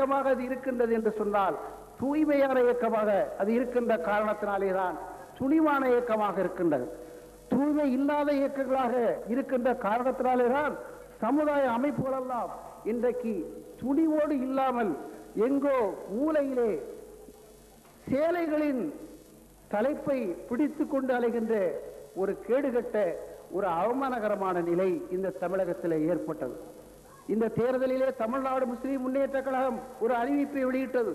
இயக்கமாக அது இருக்கின்றது என்று சொன்னால் தூய்மையான இயக்கமாக அது இருக்கின்ற காரணத்தினாலேதான் துணிவான இயக்கமாக இருக்கின்றது தூய்மை இல்லாத இயக்கங்களாக இருக்கின்ற காரணத்தினாலேதான் சமுதாய அமைப்புகள் எல்லாம் இன்றைக்கு துணிவோடு இல்லாமல் எங்கோ மூலையிலே சேலைகளின் தலைப்பை பிடித்துக் கொண்டு அலைகின்ற ஒரு கேடுகட்ட ஒரு அவமானகரமான நிலை இந்த தமிழகத்தில் ஏற்பட்டது இந்த தேர்தலிலே தமிழ்நாடு முஸ்லிம் முன்னேற்ற கழகம் ஒரு அறிவிப்பை வெளியிட்டது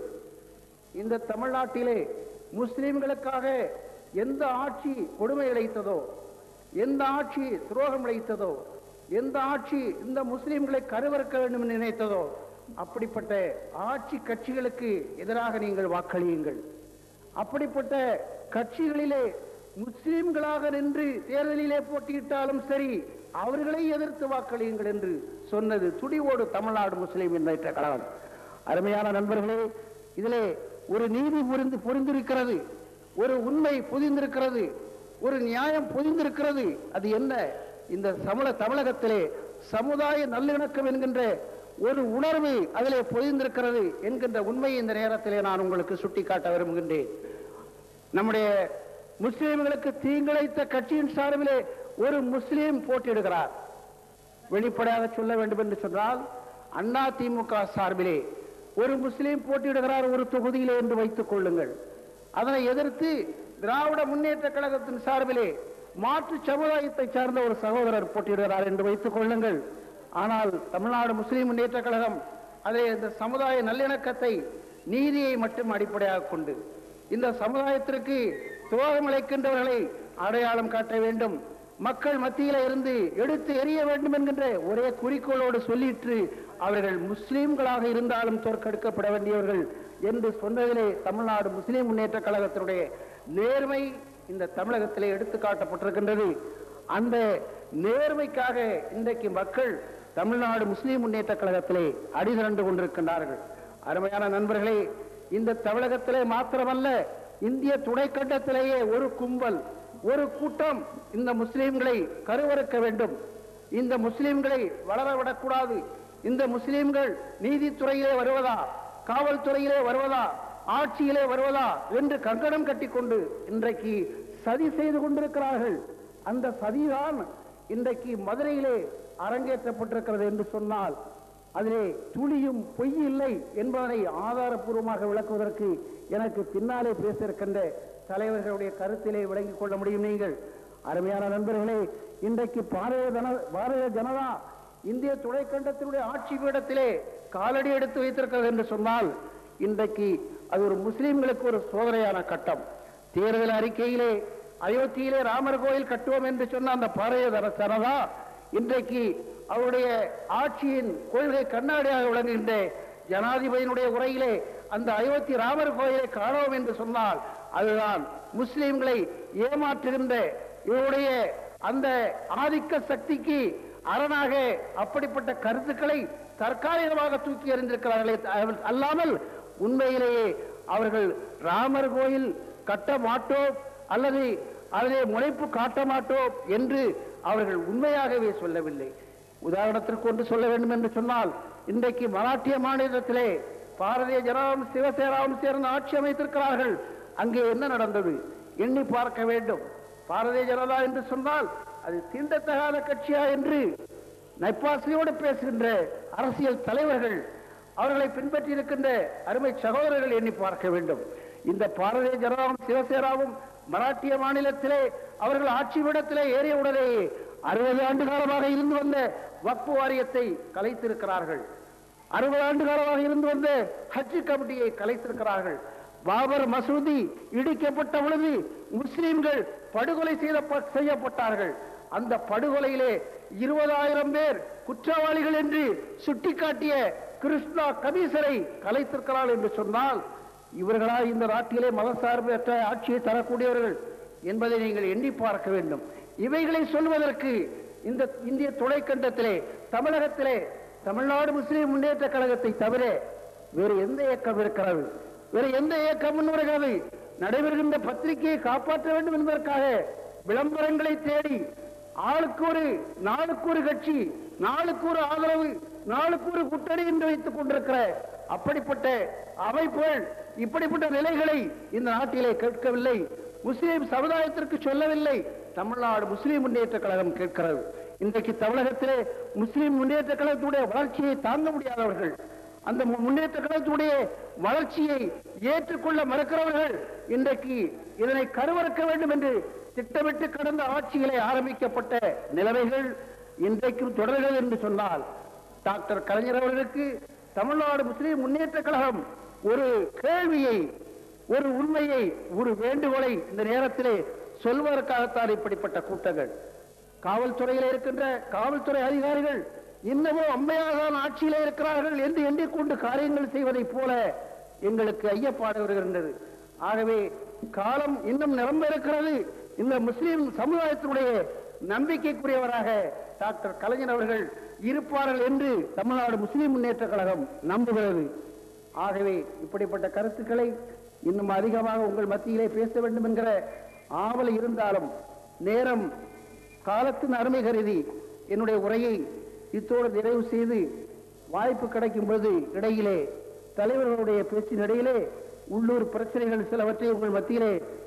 இந்த தமிழ்நாட்டிலே முஸ்லிம்களுக்காக எந்த ஆட்சி கொடுமை இழைத்ததோ எந்த ஆட்சி துரோகம் இழைத்ததோ எந்த ஆட்சி இந்த முஸ்லிம்களை கருவறுக்க வேண்டும் என்று நினைத்ததோ அப்படிப்பட்ட ஆட்சி கட்சிகளுக்கு எதிராக நீங்கள் வாக்களியுங்கள் அப்படிப்பட்ட கட்சிகளிலே முஸ்லிம்களாக நின்று தேர்தலிலே போட்டியிட்டாலும் சரி அவர்களை எதிர்த்து வாக்களியுங்கள் என்று சொன்னது துடிவோடு தமிழ்நாடு முஸ்லிம் முன்னேற்ற கழகம் அருமையான நண்பர்களே இதிலே ஒரு நீதி புரிந்து புரிந்திருக்கிறது ஒரு உண்மை புதிந்திருக்கிறது ஒரு நியாயம் புதிந்திருக்கிறது அது என்ன இந்த சமல தமிழகத்திலே சமுதாய நல்லிணக்கம் என்கின்ற ஒரு உணர்வு அதிலே பொதிந்திருக்கிறது என்கின்ற உண்மையை இந்த நேரத்திலே நான் உங்களுக்கு சுட்டிக்காட்ட விரும்புகின்றேன் நம்முடைய முஸ்லிம்களுக்கு தீங்கிழைத்த கட்சியின் சார்பிலே ஒரு முஸ்லீம் போட்டியிடுகிறார் வெளிப்படையாக சொல்ல வேண்டும் என்று சொன்னால் அண்ணா திமுக சார்பிலே ஒரு முஸ்லீம் போட்டியிடுகிறார் ஒரு தொகுதியிலே என்று வைத்துக் கொள்ளுங்கள் அதனை எதிர்த்து திராவிட முன்னேற்ற கழகத்தின் சார்பிலே மாற்று சமுதாயத்தை சார்ந்த ஒரு சகோதரர் போட்டியிடுகிறார் என்று வைத்துக் கொள்ளுங்கள் ஆனால் தமிழ்நாடு முஸ்லிம் முன்னேற்ற கழகம் அதை இந்த சமுதாய நல்லிணக்கத்தை நீதியை மட்டும் அடிப்படையாக கொண்டு இந்த சமுதாயத்திற்கு துரோகம் இழைக்கின்றவர்களை அடையாளம் காட்ட வேண்டும் மக்கள் மத்தியில இருந்து எடுத்து எறிய வேண்டும் என்கின்ற ஒரே குறிக்கோளோடு சொல்லிட்டு அவர்கள் முஸ்லீம்களாக இருந்தாலும் தோற்கெடுக்கப்பட வேண்டியவர்கள் என்று சொன்னதிலே தமிழ்நாடு முஸ்லிம் முன்னேற்ற கழகத்தினுடைய நேர்மை இந்த தமிழகத்திலே எடுத்து காட்டப்பட்டிருக்கின்றது அந்த நேர்மைக்காக இன்றைக்கு மக்கள் தமிழ்நாடு முஸ்லிம் முன்னேற்ற கழகத்திலே அடிதிரண்டு கொண்டிருக்கின்றார்கள் அருமையான நண்பர்களே இந்த தமிழகத்திலே மாத்திரமல்ல இந்திய துணைக்கண்டத்திலேயே ஒரு கும்பல் ஒரு கூட்டம் இந்த முஸ்லிம்களை கருவறுக்க வேண்டும் இந்த முஸ்லிம்களை வளர விடக்கூடாது இந்த முஸ்லிம்கள் நீதித்துறையிலே வருவதா காவல்துறையிலே வருவதா ஆட்சியிலே வருவதா என்று கங்கணம் கட்டிக்கொண்டு இன்றைக்கு சதி செய்து கொண்டிருக்கிறார்கள் அந்த சதிதான் இன்றைக்கு மதுரையிலே அரங்கேற்றப்பட்டிருக்கிறது என்று சொன்னால் அதிலே துளியும் பொய் இல்லை என்பதனை ஆதாரப்பூர்வமாக விளக்குவதற்கு எனக்கு பின்னாலே பேசியிருக்கின்ற தலைவர்களுடைய கருத்திலே விளங்கிக் கொள்ள முடியும் நீங்கள் அருமையான நண்பர்களே இன்றைக்கு பாரதிய ஜன பாரதிய ஜனதா இந்திய துணைக்கண்டத்தினுடைய ஆட்சி பீடத்திலே காலடி எடுத்து வைத்திருக்கிறது என்று சொன்னால் இன்றைக்கு அது ஒரு முஸ்லிம்களுக்கு ஒரு சோதனையான கட்டம் தேர்தல் அறிக்கையிலே அயோத்தியிலே ராமர் கோயில் கட்டுவோம் என்று சொன்ன அந்த பாரதிய ஜன- ஜனதா இன்றைக்கு அவருடைய ஆட்சியின் கொள்கை கண்ணாடியாக விளங்குகின்ற ஜனாதிபதியினுடைய உரையிலே அந்த அயோத்தி ராமர் கோயிலை காணோம் என்று சொன்னால் அதுதான் முஸ்லிம்களை ஏமாற்றுகின்ற இவருடைய அந்த ஆதிக்க சக்திக்கு அரணாக அப்படிப்பட்ட கருத்துக்களை தற்காலிகமாக தூக்கி எறிந்திருக்கிறார்களே த- அல்லாமல் உண்மையிலேயே அவர்கள் ராமர் கோயில் கட்ட மாட்டோம் அல்லது அதிலே முனைப்பு காட்ட மாட்டோம் என்று அவர்கள் உண்மையாகவே சொல்லவில்லை உதாரணத்திற்கு ஒன்று சொல்ல வேண்டும் என்று சொன்னால் இன்றைக்கு மராட்டிய மாநிலத்திலே பாரதிய ஜனதாவும் சிவசேனாவும் சேர்ந்து ஆட்சி அமைத்திருக்கிறார்கள் அங்கே என்ன நடந்தது எண்ணி பார்க்க வேண்டும் பாரதிய ஜனதா என்று சொன்னால் அது தீண்டத்தகாத கட்சியா என்று நைப்பாசியோடு பேசுகின்ற அரசியல் தலைவர்கள் அவர்களை பின்பற்றி இருக்கின்ற அருமை சகோதரர்கள் எண்ணி பார்க்க வேண்டும் இந்த பாரதிய ஜனதாவும் சிவசேனாவும் மராட்டிய மாநிலத்திலே அவர்கள் ஆட்சி விடத்திலே ஏறிய உடனேயே அறுபது ஆண்டு காலமாக இருந்து வந்த வக்பு வாரியத்தை கலைத்திருக்கிறார்கள் அறுபது ஆண்டு காலமாக இருந்து வந்த ஹஜ் கமிட்டியை கலைத்திருக்கிறார்கள் பாபர் மசூதி இடிக்கப்பட்ட பொழுது முஸ்லிம்கள் படுகொலை செய்த செய்யப்பட்டார்கள் அந்த படுகொலையிலே இருபதாயிரம் பேர் குற்றவாளிகள் என்று சுட்டிக்காட்டிய கிருஷ்ணா கமிஷரை கலைத்திருக்கிறார்கள் என்று சொன்னால் இவர்களா இந்த நாட்டிலே மதசார்பற்ற ஆட்சியை தரக்கூடியவர்கள் என்பதை நீங்கள் எண்ணி பார்க்க வேண்டும் இவைகளை சொல்வதற்கு இந்த இந்திய துணைக்கண்டத்திலே தமிழகத்திலே தமிழ்நாடு முஸ்லிம் முன்னேற்ற கழகத்தை தவிர வேறு எந்த இயக்கம் இருக்கிறது வேறு எந்த இயக்கம் முன்வருகிறது நடைபெறுகின்ற பத்திரிகையை காப்பாற்ற வேண்டும் என்பதற்காக விளம்பரங்களை தேடி ஆளுக்கு ஒரு நாளுக்கு ஒரு கட்சி நாளுக்கு ஒரு ஆதரவு நாளுக்கு ஒரு கூட்டணி என்று வைத்துக் கொண்டிருக்கிற அப்படிப்பட்ட அமைப்புகள் இப்படிப்பட்ட நிலைகளை இந்த நாட்டிலே கேட்கவில்லை முஸ்லிம் சமுதாயத்திற்கு சொல்லவில்லை தமிழ்நாடு முஸ்லிம் முன்னேற்ற கழகம் கேட்கிறது இன்றைக்கு தமிழகத்திலே முஸ்லிம் முன்னேற்ற கழகத்துடைய வளர்ச்சியை தாங்க முடியாதவர்கள் அந்த மு- முன்னேற்ற கழகத்துடைய வளர்ச்சியை ஏற்றுக்கொள்ள மறுக்கிறவர்கள் இன்றைக்கு இதனை கருவறுக்க வேண்டும் என்று திட்டமிட்டு கடந்த ஆட்சியிலே ஆரம்பிக்கப்பட்ட நிலைமைகள் இன்றைக்கும் தொடர்கிறது என்று சொன்னால் டாக்டர் கலைஞர் அவர்களுக்கு தமிழ்நாடு முஸ்லிம் முன்னேற்ற கழகம் ஒரு கேள்வியை ஒரு உண்மையை ஒரு வேண்டுகோளை இந்த நேரத்திலே சொல்வதற்காகத்தான் இப்படிப்பட்ட கூட்டங்கள் காவல்துறையில் இருக்கின்ற காவல்துறை அதிகாரிகள் இன்னமும் அம்மையாக தான் ஆட்சியிலே இருக்கிறார்கள் என்று எண்ணிக்கொண்டு காரியங்கள் செய்வதைப் போல எங்களுக்கு ஐயப்பாடு வருகின்றது ஆகவே காலம் இன்னும் நிரம்ப இருக்கிறது இந்த முஸ்லிம் சமுதாயத்தினுடைய நம்பிக்கைக்குரியவராக டாக்டர் கலைஞர் அவர்கள் இருப்பார்கள் என்று தமிழ்நாடு முஸ்லிம் முன்னேற்ற கழகம் நம்புகிறது ஆகவே இப்படிப்பட்ட கருத்துக்களை இன்னும் அதிகமாக உங்கள் மத்தியிலே பேச வேண்டும் என்கிற ஆவல் இருந்தாலும் நேரம் காலத்தின் அருமை கருதி என்னுடைய உரையை இத்தோடு நிறைவு செய்து வாய்ப்பு கிடைக்கும் பொழுது இடையிலே தலைவர்களுடைய பேச்சின் இடையிலே உள்ளூர் பிரச்சனைகள் சிலவற்றை உங்கள் மத்தியிலே